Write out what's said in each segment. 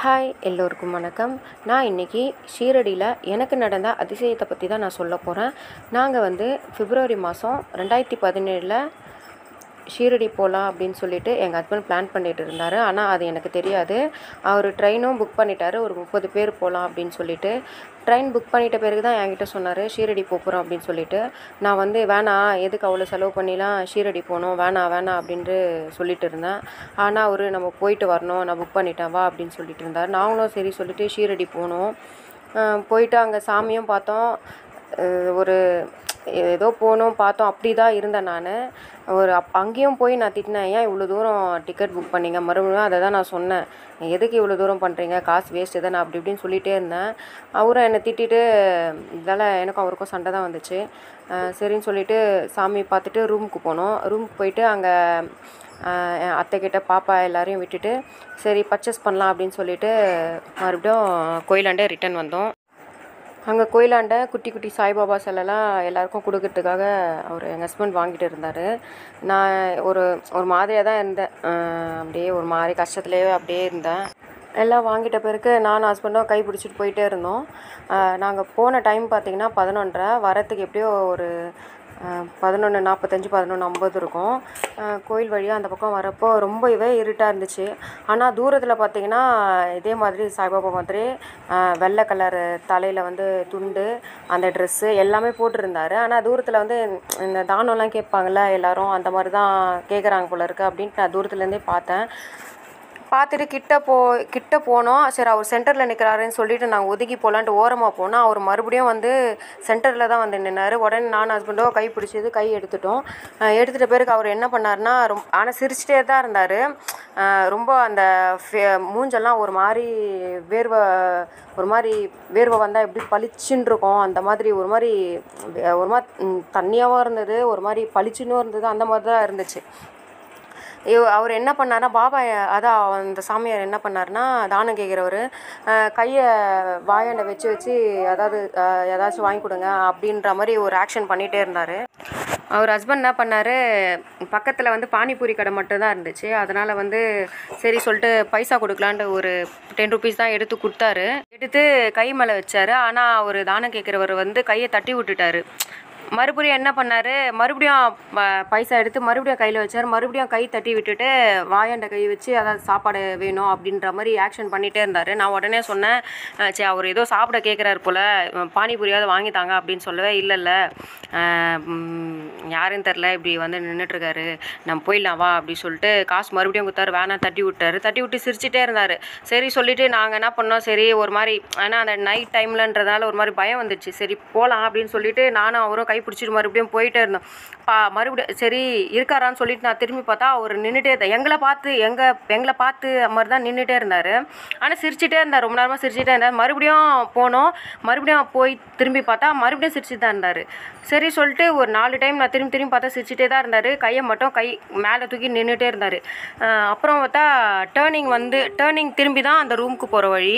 hi எல்லோருக்கும் வணக்கம் நான் இன்றைக்கி ஷீரடியில் எனக்கு நடந்த அதிசயத்தை பற்றி தான் நான் சொல்ல போகிறேன் நாங்கள் வந்து பிப்ரவரி மாதம் ரெண்டாயிரத்தி பதினேழில் ஷீரடி போகலாம் அப்படின்னு சொல்லிட்டு எங்கள் ஹஸ்பண்ட் பிளான் பண்ணிட்டு இருந்தார் ஆனால் அது எனக்கு தெரியாது அவர் ட்ரெயினும் புக் பண்ணிட்டாரு ஒரு முப்பது பேர் போகலாம் அப்படின்னு சொல்லிட்டு ட்ரெயின் புக் பண்ணிட்ட பிறகு தான் என்கிட்ட சொன்னார் ஷீரடி போகிறோம் அப்படின்னு சொல்லிட்டு நான் வந்து வேணாம் எதுக்கு அவ்வளோ செலவு பண்ணிலாம் ஷீரடி போகணும் வேணாம் வேணாம் அப்படின்ட்டு சொல்லிட்டு இருந்தேன் ஆனால் அவர் நம்ம போயிட்டு வரணும் நான் புக் பண்ணிட்டேன் வா அப்படின்னு சொல்லிட்டு இருந்தார் நாங்களும் சரி சொல்லிட்டு ஷீரடி போனோம் அஹ் போயிட்டு அங்கே சாமியும் பார்த்தோம் அஹ் ஒரு ஏதோ போனோம் பார்த்தோம் அப்படி தான் இருந்தேன் நான் ஒரு அப் அங்கேயும் போய் நான் திட்டினேன் ஏன் இவ்வளோ தூரம் டிக்கெட் புக் பண்ணீங்க மறுபடியும் அதை தான் நான் சொன்னேன் எதுக்கு இவ்வளோ தூரம் பண்ணுறீங்க காசு வேஸ்ட்டு தானே அப்படி இப்படின்னு சொல்லிகிட்டே இருந்தேன் அவரும் என்னை திட்டிட்டு இதால் எனக்கும் அவருக்கும் சண்டை தான் வந்துச்சு அஹ் சரின்னு சொல்லிட்டு சாமி பார்த்துட்டு ரூமுக்கு போனோம் ரூமுக்கு போயிட்டு அங்கே என் அத்தைக்கிட்ட பாப்பா எல்லாரையும் விட்டுட்டு சரி பர்ச்சேஸ் பண்ணலாம் அப்படின்னு சொல்லிட்டு மறுபடியும் கோயிலாண்டே ரிட்டர்ன் வந்தோம் அங்கே கோயிலாண்ட குட்டி குட்டி சாய்பாபா சிலைலாம் எல்லாருக்கும் கொடுக்கறதுக்காக அவர் எங்கள் ஹஸ்பண்ட் வாங்கிட்டு இருந்தார் நான் ஒரு ஒரு மாதிரியாக தான் இருந்தேன் அஹ் அப்படியே ஒரு மாதிரி கஷ்டத்துலேயே அப்படியே இருந்தேன் எல்லாம் வாங்கிட்ட பிறகு நானும் ஹஸ்பண்டும் கை பிடிச்சிட்டு போயிட்டே இருந்தோம் நாங்கள் போன டைம் பார்த்திங்கன்னா பதினொன்றரை வரத்துக்கு எப்படியோ ஒரு பதினொன்று நாற்பத்தஞ்சு பதினொன்று ஐம்பது இருக்கும் அஹ் கோயில் வழியாக அந்த பக்கம் வரப்போ ரொம்பவே இருட்டாக இருந்துச்சு ஆனால் தூரத்தில் பார்த்தீங்கன்னா இதே மாதிரி சாய்பாபா மாதிரி அஹ் வெள்ளை கலர் தலையில் வந்து துண்டு அந்த ட்ரெஸ்ஸு எல்லாமே போட்டிருந்தாரு ஆனால் தூரத்தில் வந்து இந்த தானம்லாம் கேட்பாங்கள்ல எல்லாரும் அந்த மாதிரி தான் கேட்குறாங்க போல இருக்குது அப்படின்ட்டு நான் தூரத்துலேருந்தே பார்த்தேன் பார்த்துட்டு கிட்ட போ கிட்ட போனோம் சரி அவர் சென்டரில் நிற்கிறாருன்னு சொல்லிட்டு நாங்கள் ஒதுக்கி போகலான்ட்டு ஓரமாக போனோம் அவர் மறுபடியும் வந்து சென்டரில் தான் வந்து நின்னார் உடனே நான் ஹஸ்பண்டோ கை பிடிச்சது கை எடுத்துட்டோம் அஹ் எடுத்துட்ட பிறகு அவர் என்ன பண்ணாருன்னா ரொம்ப ஆனால் சிரிச்சிட்டே தான் இருந்தார் ரொம்ப அந்த ஃபே- மூஞ்செல்லாம் ஒரு மாதிரி வேர்வை ஒரு மாதிரி வேர்வை வந்தால் எப்படி பளிச்சுன்னு இருக்கும் அந்த மாதிரி ஒரு மாதிரி வே- ஒரு மாதிரி ம், தண்ணியாகவும் இருந்தது ஒரு மாதிரி பளிச்சுன்னும் இருந்தது அந்த மாதிரி தான் இருந்துச்சு இவ அவர் என்ன பண்ணார்னா பாபா அதான் அந்த சாமியார் என்ன பண்ணாருன்னா தானம் கேட்குறவர் கையை வாயாண்ட வச்சு வச்சு அதாவது அஹ், ஏதாச்சும் வாங்கி கொடுங்க அப்படின்ற மாதிரி ஒரு ஆக்ஷன் பண்ணிகிட்டே இருந்தார் அவர் ஹஸ்பண்ட் என்ன பண்ணார் பக்கத்தில் வந்து பானிபூரி கடை மட்டும்தான் இருந்துச்சு அதனால் வந்து சரி சொல்லிட்டு பைசா கொடுக்கலான்ட்டு ஒரு டென் ருபீஸ் தான் எடுத்து கொடுத்தாரு எடுத்து கை மேலே வச்சாரு ஆனால் அவர் தானம் கேட்குறவர் வந்து கையை தட்டி விட்டுட்டாரு மறுபடியும் என்ன பண்ணார் மறுபடியும் ப- பைசா எடுத்து மறுபடியும் கையில் வச்சார் மறுபடியும் கை தட்டி விட்டுட்டு வாயாண்ட கை வச்சு அதாவது சாப்பாடு வேணும் அப்படின்ற மாதிரி ஆக்ஷன் பண்ணிகிட்டே இருந்தார் நான் உடனே சொன்னேன் அஹ் சரி அவர் ஏதோ சாப்பிட கேட்குறாரு போல் பானிபூரியாவது வாங்கித்தாங்க அப்படின்னு சொல்லவே இல்லை இல்லை யாருன்னு தெரில இப்படி வந்து நின்றுட்டுருக்காரு நம்ம போயிடலாம் வா அப்படி சொல்லிட்டு காசு மறுபடியும் கொடுத்தாரு வேணாம் தட்டி விட்டாரு தட்டி விட்டு சிரிச்சிட்டே இருந்தார் சரி சொல்லிட்டு நாங்கள் என்ன பண்ணோம் சரி ஒரு மாதிரி ஆனால் அந்த நைட் டைம்லன்றதால ஒரு மாதிரி பயம் வந்துடுச்சு சரி போகலாம் அப்படின்னு சொல்லிட்டு நானும் அவரும் கை பிடிச்சிட்டு மறுபடியும் போயிட்டே இருந்தோம் பா மறுபடியும் சரி இருக்காரான்னு சொல்லிட்டு நான் திரும்பி பார்த்தா அவர் நின்றுட்டே இருந்தார் எங்களை பார்த்து எங்கள் எங்களை பார்த்து மாதிரி தான் நின்றுட்டே இருந்தார் ஆனால் சிரிச்சிட்டே இருந்தார் ரொம்ப நேரமாக சிரிச்சிட்டே இருந்தார் மறுபடியும் போனோம் மறுபடியும் போய் திரும்பி பார்த்தா மறுபடியும் சிரிச்சுட்டு தான் இருந்தார் சரி சொல்லிட்டு ஒரு நாலு டைம் நான் திரும்பி திரும்பி பார்த்தா சிரிச்சிட்டே தான் இருந்தார் கையை மட்டும் கை மேலே தூக்கி நின்றுட்டே இருந்தார் அப்புறம் பார்த்தா டேர்னிங் வந்து டேர்னிங் திரும்பி தான் அந்த ரூமுக்கு போகிற வழி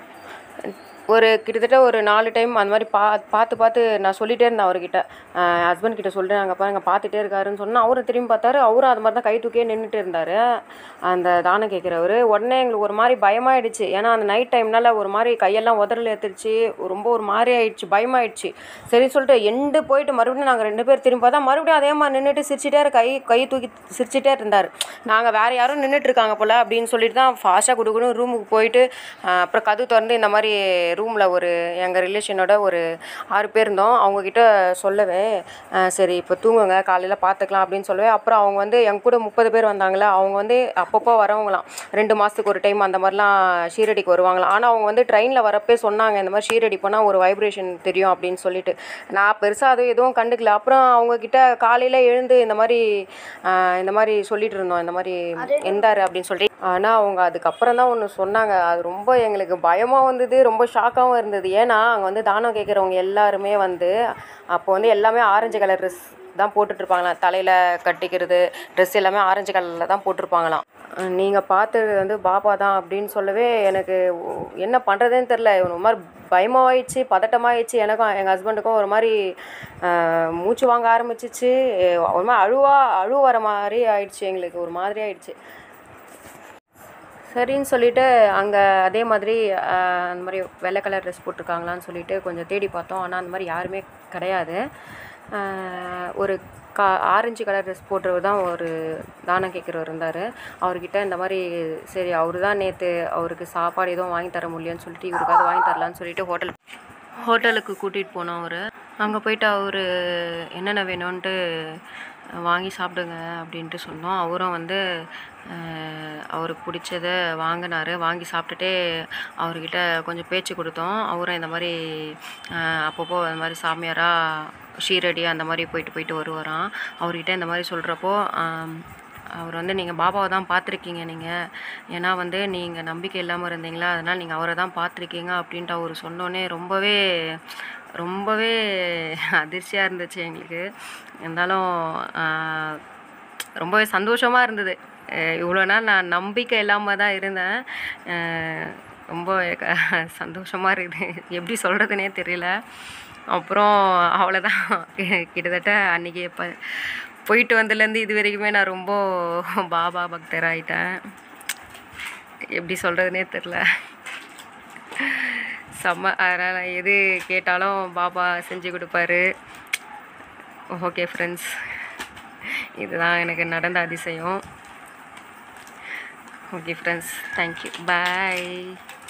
ஒரு கிட்டத்தட்ட ஒரு நாலு டைம் அந்த மாதிரி பா பார்த்து பார்த்து நான் சொல்லிட்டே இருந்தேன் அவர்கிட்ட ஹஸ்பண்ட் கிட்ட சொல்லிட்டு நாங்கள் பாருங்க பார்த்துட்டே இருக்காருன்னு சொன்னால் அவரும் திரும்பி பார்த்தாரு அவரும் அது மாதிரி தான் கை தூக்கியே நின்றுட்டு இருந்தார் அந்த தானம் கேட்குறவர் உடனே எங்களுக்கு ஒரு மாதிரி பயமாயிடுச்சு ஏன்னா அந்த நைட் டைம்னால ஒரு மாதிரி கையெல்லாம் உதறல் ஏற்றுருச்சு ரொம்ப ஒரு மாதிரி ஆயிடுச்சு பயமாயிடுச்சு சரி சொல்லிட்டு எண்டு போயிட்டு மறுபடியும் நாங்கள் ரெண்டு பேர் திரும்பி பார்த்தா மறுபடியும் அதே மாதிரி நின்றுட்டு சிரிச்சிட்டே இரு- கை கை தூக்கி சிரிச்சிட்டே இருந்தார் நாங்கள் வேறு யாரும் நின்றுட்டு இருக்காங்க போல் அப்படின்னு சொல்லிட்டு தான் ஃபாஸ்ட்டாக கொடுக்கணும் ரூமுக்கு போயிட்டு ஆஹ் அப்புறம் கதவு திறந்து இந்த மாதிரி ரூமில் ஒரு எங்கள் ரிலேஷனோட ஒரு ஆறு பேர் இருந்தோம் அவங்கக்கிட்ட சொல்லவே ஆஹ் சரி இப்போ தூங்குங்க காலையில் பார்த்துக்கலாம் அப்படின்னு சொல்லவே அப்புறம் அவங்க வந்து எங்க கூட முப்பது பேர் வந்தாங்களே அவங்க வந்து அப்பப்போ வரவங்களாம் ரெண்டு மாதத்துக்கு ஒரு டைம் அந்த மாதிரிலாம் ஷீரடிக்கு வருவாங்களாம் ஆனால் அவங்க வந்து ட்ரெயினில் வரப்பே சொன்னாங்க இந்த மாதிரி ஷீரடி போனால் ஒரு வைப்ரேஷன் தெரியும் அப்படின்னு சொல்லிட்டு நான் பெருசாக அது எதுவும் கண்டுக்கல அப்புறம் அவங்கக்கிட்ட காலையில் எழுந்து இந்த மாதிரி ஆஹ் இந்த மாதிரி சொல்லிட்டு இருந்தோம் இந்த மாதிரி எந்தாரு அப்படின்னு சொல்லிட்டு ஆனால் அவங்க அதுக்கப்புறம் தான் ஒன்று சொன்னாங்க அது ரொம்ப எங்களுக்கு பயமாக வந்தது ரொம்ப ஷாக்காகவும் இருந்தது ஏன்னா அங்கே வந்து தானம் கேட்குறவங்க எல்லாருமே வந்து அப்போ வந்து எல்லாமே ஆரஞ்சு கலர் ட்ரெஸ் தான் போட்டுட்ருப்பாங்களாம் தலையில் கட்டிக்கிறது ட்ரெஸ் எல்லாமே ஆரஞ்சு கலரில் தான் போட்டிருப்பாங்களாம் நீங்கள் பார்த்தது வந்து பாபா தான் அப்படின்னு சொல்லவே எனக்கு ஒ- என்ன பண்ணுறதுன்னு தெரில ஒரு மாதிரி பயமாகிடுச்சு பதட்டமாகிடுச்சு எனக்கும் எங்கள் ஹஸ்பண்டுக்கும் ஒரு மாதிரி ஆஹ், மூச்சு வாங்க ஆரம்பிச்சிச்சு ஒரு மாதிரி அழுவா அழுவ வர மாதிரி ஆயிடுச்சு எங்களுக்கு ஒரு மாதிரி ஆயிடுச்சு சரின்னு சொல்லிட்டு அங்கே அதே மாதிரி ஆஹ், அந்த மாதிரி வெள்ளை கலர் ட்ரெஸ் போட்டிருக்காங்களான்னு சொல்லிட்டு கொஞ்சம் தேடி பார்த்தோம் ஆனால் அந்த மாதிரி யாருமே கிடையாது ஆஹ், ஒரு கா ஆரஞ்சு கலர் ட்ரெஸ் போட்டுறவர் தான் ஒரு தானம் கேட்குறவர் இருந்தார் அவர்கிட்ட இந்த மாதிரி சரி அவர் தான் நேற்று அவருக்கு சாப்பாடு எதுவும் வாங்கி தர முடியலன்னு சொல்லிட்டு இவருக்காவது வாங்கி தரலான்னு சொல்லிட்டு ஹோட்டல் ஹோட்டலுக்கு கூட்டிகிட்டு போனோம் அவர் அங்கே போயிட்டு அவர் என்னென்ன வேணும்ன்ட்டு வாங்கி சாப்பிடுங்க அப்படின்ட்டு சொன்னோம் அவரும் வந்து அஹ், அவருக்கு பிடிச்சத வாங்கினார் வாங்கி சாப்பிட்டுட்டே அவர்கிட்ட கொஞ்சம் பேச்சு கொடுத்தோம் அவரும் இந்த மாதிரி அஹ், அப்பப்போ இந்த மாதிரி சாமியாராக ஷீரடி அந்த மாதிரி போயிட்டு போயிட்டு வருவாராம் அவர்கிட்ட இந்த மாதிரி சொல்கிறப்போ அவர் வந்து நீங்கள் பாபாவை தான் பார்த்துருக்கீங்க நீங்கள் ஏன்னா வந்து நீங்கள் நம்பிக்கை இல்லாமல் இருந்தீங்களா அதனால் நீங்கள் அவரை தான் பார்த்துருக்கீங்க அப்படின்ட்டு அவர் சொன்னோன்னே ரொம்பவே ரொம்பவே அதிர்ச்சியாக இருந்துச்சு எங்களுக்கு இருந்தாலும் ஆஹ், ரொம்பவே சந்தோஷமாக இருந்தது அஹ் இவ்வளோ நாள் நான் நம்பிக்கை இல்லாமல் தான் இருந்தேன் அஹ் ரொம்ப க- சந்தோஷமா இருக்குது எப்படி சொல்கிறதுனே தெரியல அப்புறம் அவ்வளோதான் கிட்டத்தட்ட அன்றைக்கி இப்போ போயிட்டு வந்ததுலேருந்து இது வரைக்குமே நான் ரொம்ப பாபா பக்தர் ஆயிட்டேன் எப்படி சொல்கிறதுனே தெரில செம்ம அதனால் எது கேட்டாலும் பாபா செஞ்சு கொடுப்பாரு ஓகே ஃப்ரெண்ட்ஸ் இதுதான் எனக்கு நடந்த அதிசயம் ஓகே ஃப்ரெண்ட்ஸ் தேங்க்யூ பாய்